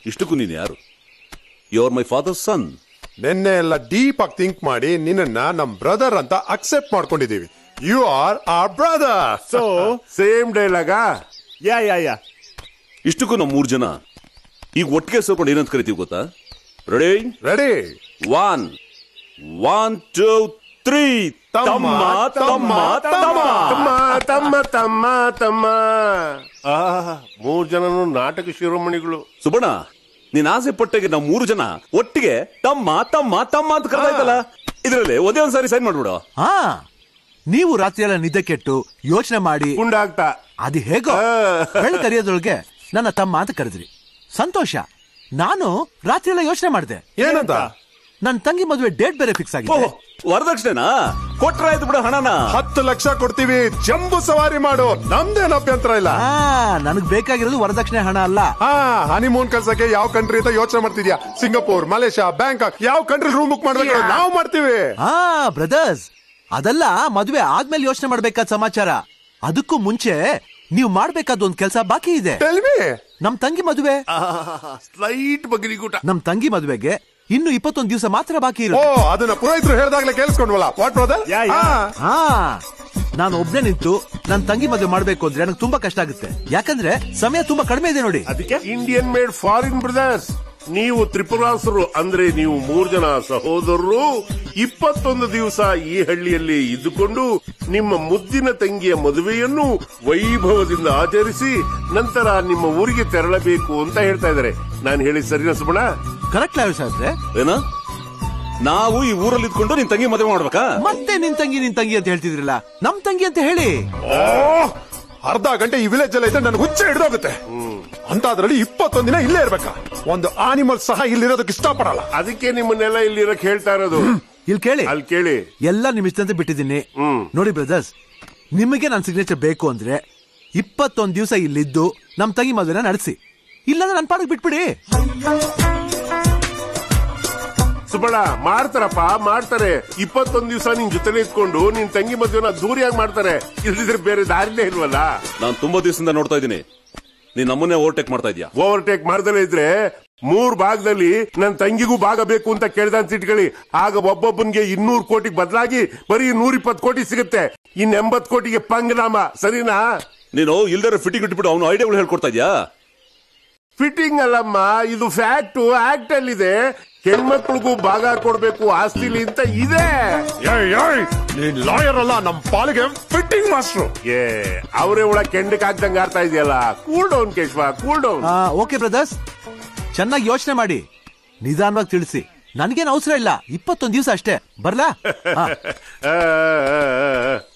ಇಷ್ಟಕ್ಕೂ ನೀನು ಯಾರು you are my father son ನಿನ್ನೆ ಎಲ್ಲ ಡೀಪ್ ಆಗಿ ಥಿಂಕ್ ಮಾಡಿ ನಿನ್ನನ್ನ ನಮ್ ಬ್ರದರ್ ಅಂತ ಅಕ್ಸೆಪ್ಟ್ ಮಾಡ್ಕೊಂಡಿದೀವಿ you are are brother so same ಡೈಲಾಗಾ ಯಾ ಯಾ ಯಾ ಇಷ್ಟಕ್ಕೂ ನಾವು ಮೂರು ಜನ ಈಗ ಒಟ್ಟಿಗೆ ಸೇರ್ಕೊಂಡು ಏನಂತ ಕರಿತೀವಿ ಗೊತ್ತಾ ready ready one one two three ತಮ್ಮ, ತಮ್ಮ, ತಮ್ಮ. ತಮ್ಮ ತಮ್ಮ ತಮ್ಮ ತಮ್ಮ ಆ ಮೂರ್ ಜನನು ನಾಟಕ ಶಿರೋಮಣಿಗಳು ಸುಬಣ್ಣ ನೀನ್ ಆಸೆ ಪಟ್ಟಾಗೆ ನಾವು ಮೂರು ಜನ ಒಟ್ಟಿಗೆ ತಮ್ಮ ತಮ್ಮ ತಮ್ಮ ಅಂತ ಕರೆದಾಯ್ತಲ್ಲ ಇದರಲ್ಲಿ ಒಂದೇ ಒಂದ್ಸಾರಿ ಸೈನ್ ಮಾಡ್ಬಿಡು ಹಾ ನೀವು ರಾತ್ರಿ ಎಲ್ಲ ನಿದ್ದೆ ಕೆಟ್ಟು ಯೋಚನೆ ಮಾಡಿ ಗುಂಡಾಗ್ತಾ ಅದು ಹೇಗೋ ಬೆಳಗ್ಗೆ ಕರೆಯೋದ್ರೊಳಗೆ ನನ್ನ ತಮ್ಮ ಅಂತ ಕರೆದ್ರಿ ಸಂತೋಷ ನಾನು ರಾತ್ರಿ ಎಲ್ಲ ಯೋಚನೆ ಮಾಡಿದೆ ಏನಂತ ನನ್ನ ತಂಗಿ ಮದುವೆ ಡೇಟ್ ಬೇರೆ ಫಿಕ್ಸ್ ಆಗಿದೆ ಓಹ್ ವರದಕ್ಷಿಣೆನಾ ಕೊಟ್ರ ಆಯ್ತು ಬಿಡು ಹಣನ ಹತ್ತು ಲಕ್ಷ ಕೊಡ್ತೀವಿ ಜಂಬು ಸವಾರಿ ಮಾಡು ನಮ್ದೇನ್ ಅಭ್ಯಂತರ ಇಲ್ಲ ಹಾ ನನಗ್ ಬೇಕಾಗಿರೋದು ವರದಕ್ಷಿಣೆ ಹಣ ಅಲ್ಲ ಹಾ ಹನಿಮೂನ್ ಕಳ್ಸಕ್ಕೆ ಯಾವ ಕಂಟ್ರಿ ಅಂತ ಯೋಚನೆ ಮಾಡ್ತಿದ್ಯಾ ಸಿಂಗಾಪುರ್ ಮಲೇಷ್ಯಾ ಬ್ಯಾಂಕಾಕ್ ಯಾವ ಕಂಟ್ರಿ ರೂಮ್ ಬುಕ್ ಮಾಡ್ಬೇಕು ನಾವು ಮಾಡ್ತೀವಿ ಹಾ ಬ್ರದರ್ಸ್ ಅದೆಲ್ಲ ಮದುವೆ ಆದ್ಮೇಲೆ ಯೋಚನೆ ಮಾಡ್ಬೇಕಾದ ಸಮಾಚಾರ ಅದಕ್ಕೂ ಮುಂಚೆ ನೀವು ಮಾಡ್ಬೇಕಾದ ಒಂದ್ ಕೆಲಸ ಬಾಕಿ ಇದೆ Tell me. ನಮ್ ತಂಗಿ ಮದುವೆ ಸ್ಲೈಟ್ ಬಗಲಿಗೂಟ ನಮ್ ತಂಗಿ ಮದುವೆಗೆ ಇನ್ನು ಇಪ್ಪತ್ತೊಂದ್ ದಿವಸ ಮಾತ್ರ ಬಾಕಿ ಓ ಇರುತ್ತೆ ಅದನ್ನ ಪುರೋಹಿತರು ಹೇಳ್ದಾಗ್ಲೇ ಕೇಳಿಸ್ಕೊಂಡ್ವಲ್ಲ ವಾಟ್ ಬ್ರದರ್ ಯಾ, ಯಾ. ಹಾ ನಾನು ಒಬ್ನೇ ನಿಂತು ನನ್ ತಂಗಿ ಮದುವೆ ಮಾಡ್ಬೇಕು ಅಂದ್ರೆ ನನಗೆ ತುಂಬಾ ಕಷ್ಟ ಆಗುತ್ತೆ ಯಾಕಂದ್ರೆ ಸಮಯ ತುಂಬಾ ಕಡಿಮೆ ಇದೆ ನೋಡಿ ಅದಕ್ಕೆ ಇಂಡಿಯನ್ ಮೇಡ್ ಫಾರಿನ್ ಬ್ರದರ್ಸ್ ನೀವು ತ್ರಿಪುರಾಸುರು ಅಂದ್ರೆ ನೀವು ಮೂರ್ ಜನ ಸಹೋದರರು ಇಪ್ಪತ್ತೊಂದು ದಿವಸ ಈ ಹಳ್ಳಿಯಲ್ಲಿ ಇದ್ದುಕೊಂಡು ನಿಮ್ಮ ಮುದ್ದಿನ ತಂಗಿಯ ಮದುವೆಯನ್ನು ವೈಭವದಿಂದ ಆಚರಿಸಿ ನಂತರ ನಿಮ್ಮ ಊರಿಗೆ ತೆರಳಬೇಕು ಅಂತ ಹೇಳ್ತಾ ಇದ್ದಾರೆ ನಾನು ಹೇಳಿ ಸರಿನಾ ಸುಬಣ ಕರೆಕ್ಟ್ ಲಾವ್ ಸಾಹೇಬ್ರೆ ಏನ ನಾವು ಈ ಊರಲ್ಲಿ ಇದ್ಕೊಂಡು ನಿನ್ ತಂಗಿ ಮದುವೆ ಮಾಡ್ಬೇಕಾ ಮತ್ತೆ ನಿನ್ ತಂಗಿ ನಿನ್ ತಂಗಿ ಅಂತ ಹೇಳ್ತಿದ್ರಲ್ಲ ನಮ್ ತಂಗಿ ಅಂತ ಹೇಳಿ ಓ ಅರ್ಧ ಗಂಟೆ ಈ ವಿಲೇಜ್ ಅಲ್ಲಿ ಐತೆ ನನ್ಗೆ ಹುಚ್ಚ ಹಿಡಿದೋಗುತ್ತೆ ಅಂತ ಅದ್ರಲ್ಲಿ ಇಪ್ಪತ್ತೊಂದ್ ದಿನ ಇಲ್ಲೇ ಇರ್ಬೇಕಾ ಒಂದು ಆನಿಮಲ್ ಸಹ ಇಲ್ಲಿರೋದಕ್ಕೆ ಇಷ್ಟಪಡಲ್ಲ ಅದಕ್ಕೆ ನಿಮ್ಮನ್ನೆಲ್ಲ ಇಲ್ಲಿರಕ್ ಹೇಳ್ತಾ ಇರೋದು ಇಲ್ಲಿ ಕೇಳಿ ಅಲ್ಲಿ ಕೇಳಿ ಎಲ್ಲ ನಿಮ್ ಇಷ್ಟಂತೆ ಬಿಟ್ಟಿದ್ದೀನಿ ನೋಡಿ ಬ್ರದರ್ಸ್ ನಿಮಗೆ ನನ್ನ ಸಿಗ್ನೇಚರ್ ಬೇಕು ಅಂದ್ರೆ ಇಪ್ಪತ್ತೊಂದ್ ದಿವಸ ಇಲ್ಲಿದ್ದು ನಮ್ ತಂಗಿ ಮದುವೆನ ನಡೆಸಿ ಇಲ್ಲಾಂದ್ರೆ ನನ್ ಪಾಡಕ್ ಬಿಟ್ಬಿಡಿ ಸುಬಳ ಮಾಡ್ತಾರಪ್ಪ ಮಾಡ್ತಾರೆ ಇಪ್ಪತ್ತೊಂದ್ ದಿವಸ ನಿನ್ ಜೊತೆನೆ ಇಟ್ಕೊಂಡು ನಿನ್ ತಂಗಿ ಮದುವೆನ ದೂರಿಯಾಗಿ ಮಾಡ್ತಾರೆ ಇಲ್ದಿದ್ರೆ ಬೇರೆ ದಾರಿನೇ ಇಲ್ವಲ್ಲ ನಾನು ತುಂಬಾ ದಿವಸದಿಂದ ನೋಡ್ತಾ ಇದ್ದೀನಿ ನೀನ್ ನಮ್ಮನ್ನೇ ಓವರ್ಟೇಕ್ ಮಾಡ್ತಾ ಇದೀಯಾ ಓವರ್ಟೇಕ್ ಮಾಡ್ದಲೇ ಇದ್ರೆ ಮೂರ್ ಭಾಗದಲ್ಲಿ ನನ್ ತಂಗಿಗೂ ಭಾಗ ಬೇಕು ಅಂತ ಕೇಳ್ದ ಅಂತ ಇಟ್ಕೊಳ್ಳಿ ಆಗ ಒಬ್ಬೊಬ್ಬನ್ಗೆ ಇನ್ನೂರು ಕೋಟಿ ಬದಲಾಗಿ ಬರೀ ನೂರ ಇಪ್ಪತ್ತು ಕೋಟಿ ಸಿಗುತ್ತೆ ಇನ್ ಎಂಬತ್ ಕೋಟಿಗೆ ಪಂಗನಾಮ ಸರಿನಾ ನೀನು ಇಲ್ದಾರ ಫಿಟ್ಟಿಂಗ್ ಇಟ್ಬಿಟ್ಟು ಅವನು ಐಡಿಯಾಗಳು ಹೇಳ್ಕೊಡ್ತಾ ಇದ್ಯಾ ಫಿಟ್ಟಿಂಗ್ ಅಲ್ಲಮ್ಮ ಇದು ಫ್ಯಾಕ್ಟ್ ಆಕ್ಟ್ ಅಲ್ಲಿದೆ ಹೆಣ್ಮಕ್ಳಿಗೂ ಭಾಗ ಕೊಡ್ಬೇಕು ಆಸ್ತಿಲಿ ಅಂತ ಇದೆ ಏಯ್ ಏಯ್ ನೀನ್ ಲಾಯರ್ ಅಲ್ಲ ನಮ್ ಪಾಲಿಗೆ ಫಿಟ್ಟಿಂಗ್ ಮಾಸ್ಟ್ರು ಏ ಅವರೇ ಒಳ ಕೆಂಡಕ್ ಹಾಕ್ದಂಗ ಆಡ್ತಾ ಇದೆಯಲ್ಲ cool down Keshava cool down okay brothers ಚೆನ್ನಾಗಿ ಯೋಚನೆ ಮಾಡಿ ನಿಧಾನವಾಗಿ ತಿಳಿಸಿ ನನ್ಗೇನು ಅವಸರ ಇಲ್ಲ ಇಪ್ಪತ್ತೊಂದ್ ದಿವಸ ಅಷ್ಟೇ ಬರ್ಲಾ ಹಾ. ಆ, ಆ, ಆ, ಆ.